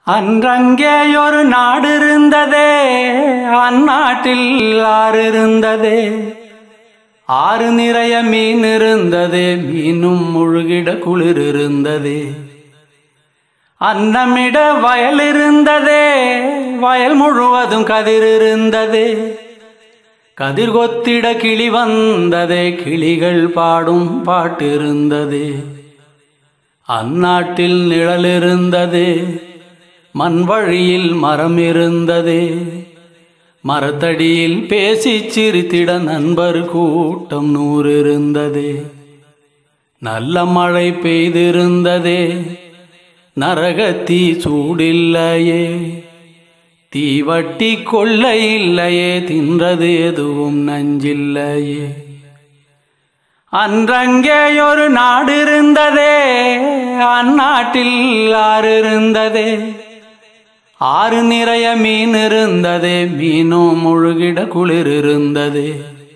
அன்றங்கே ஒரு நாடு இருந்ததே அந்நாட்டில் ஆறு இருந்ததே ஆறு நிறைய மீன் இருந்ததே மீனும் முழுகிட குளிர் இருந்ததே அன்னமிட வயல் இருந்ததே வயல் முழுவதும் கதிர் இருந்ததே கதிர் கொத்திட கிளி வந்ததே கிளிகள் பாடும் பாட்டு இருந்ததே அந்நாட்டில் நிழல் இருந்ததே மண் வழியில் மரம் இருந்ததே மரத்தடியில் பேசிச் சிரித்திட நண்பர் கூட்டம் நூறு இருந்ததே நல்ல மழை பெய்திருந்ததே நரகத்தீ சூடில்லையே தீவட்டி கொள்ளை இல்லையே தின்றது எதுவும் நஞ்சில்லையே அன்றங்கே ஒரு நாடு இருந்ததே அந்நாட்டில் ஆறு இருந்ததே ஆறு நிறைய மீன் இருந்ததே மீனும் முழுகிட குளிர் இருந்ததே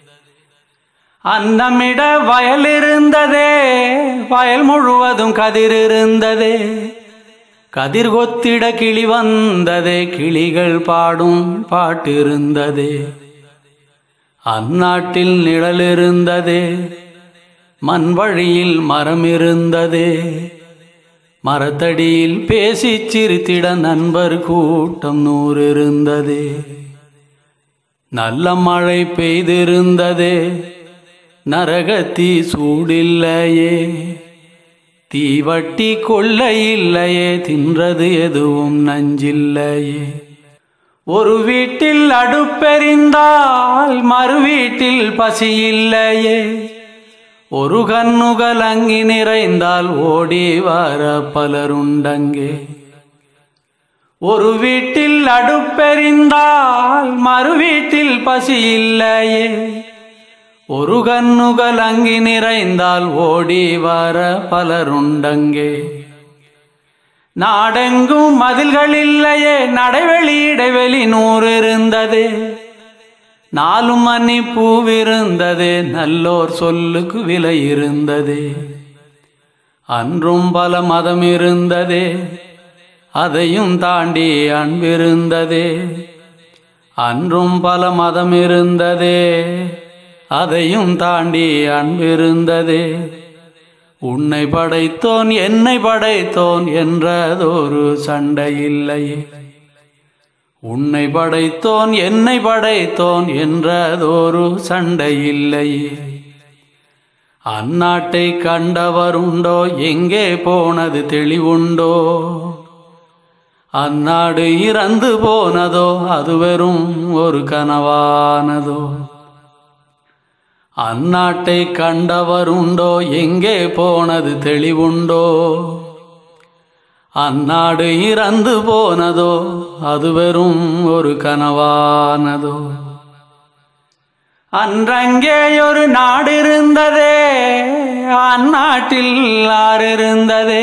அன்னமிட வயல் இருந்ததே வயல் முழுவதும் கதிர் இருந்ததே கதிர் கொத்திட கிளி வந்ததே கிளிகள் பாடும் பாட்டு இருந்ததே அந்நாட்டில் நிழல் இருந்ததே மண் வழியில் மரம் இருந்ததே மரத்தடியில் பேசிச் சிரித்திட நண்பர் கூட்டம் நூறு இருந்ததே நல்ல மழை பெய்திருந்ததே நரகத்தீ சூடில்லையே தீவட்டி கொள்ளை இல்லையே தின்றது எதுவும் நஞ்சில்லையே ஒரு வீட்டில் அடுப்பெறிந்தால் மறு வீட்டில் பசி இல்லையே ஒரு கண்ணுகள் அங்கி நிறைந்தால் ஓடி வர பலருண்டங்கே ஒரு வீட்டில் அடுப்பெறிந்தால் மறு வீட்டில் பசி இல்லையே ஒரு கண்ணுகள் அங்கி நிறைந்தால் ஓடி வர பலருண்டங்கே நாடெங்கும் மதில்கள் இல்லையே நடைவெளி இடைவெளி நூறு இருந்ததே நாலும் மணி பூவிருந்ததே நல்லோர் சொல்லுக்கு விலை இருந்ததே அன்றும் பல மதம் இருந்ததே அதையும் தாண்டி அன்பிருந்ததே அன்றும் பல மதம் இருந்ததே அதையும் தாண்டி அன்பிருந்ததே உன்னை படைத்தோன் என்னை படைத்தோன் என்றதொரு சண்டை இல்லையே உன்னை படைத்தோன் என்னை படைத்தோன் என்றதொரு சண்டை இல்லையே அந்நாட்டை கண்டவருண்டோ எங்கே போனது தெளிவுண்டோ அந்நாடு இறந்து போனதோ அது வெறும் ஒரு கனவானதோ அந்நாட்டை கண்டவருண்டோ எங்கே போனது தெளிவுண்டோ அந்நாடு இறந்து போனதோ அது வெறும் ஒரு கனவானதோ அன்றங்கே ஒரு நாடு இருந்ததே அந்நாட்டில் ஆறு இருந்ததே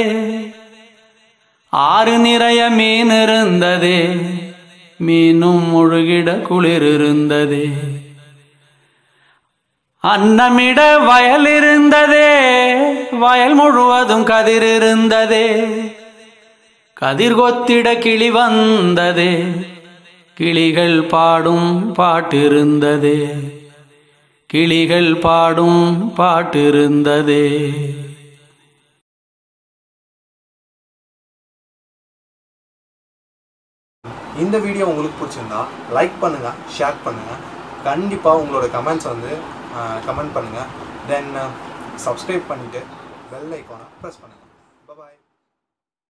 ஆறு நிறைய மீன் இருந்ததே மீனும் முழுகிட குளிர் இருந்ததே அன்னமிட வயல் இருந்ததே வயல் முழுவதும் கதிர் இருந்ததே கதிர் கொத்திட கிளி வந்ததே கிளிகள் பாடும் பாட்டிருந்ததே கிளிகள் பாடும் பாட்டிருந்ததே இந்த வீடியோ உங்களுக்கு பிடிச்சிருந்தா லைக் பண்ணுங்க ஷேர் பண்ணுங்க கண்டிப்பாக உங்களோட கமெண்ட்ஸ் வந்து கமெண்ட் பண்ணுங்க தென் சப்ஸ்கிரைப் பண்ணிட்டு பெல் ஐக்கானை ப்ரெஸ் பண்ணுங்க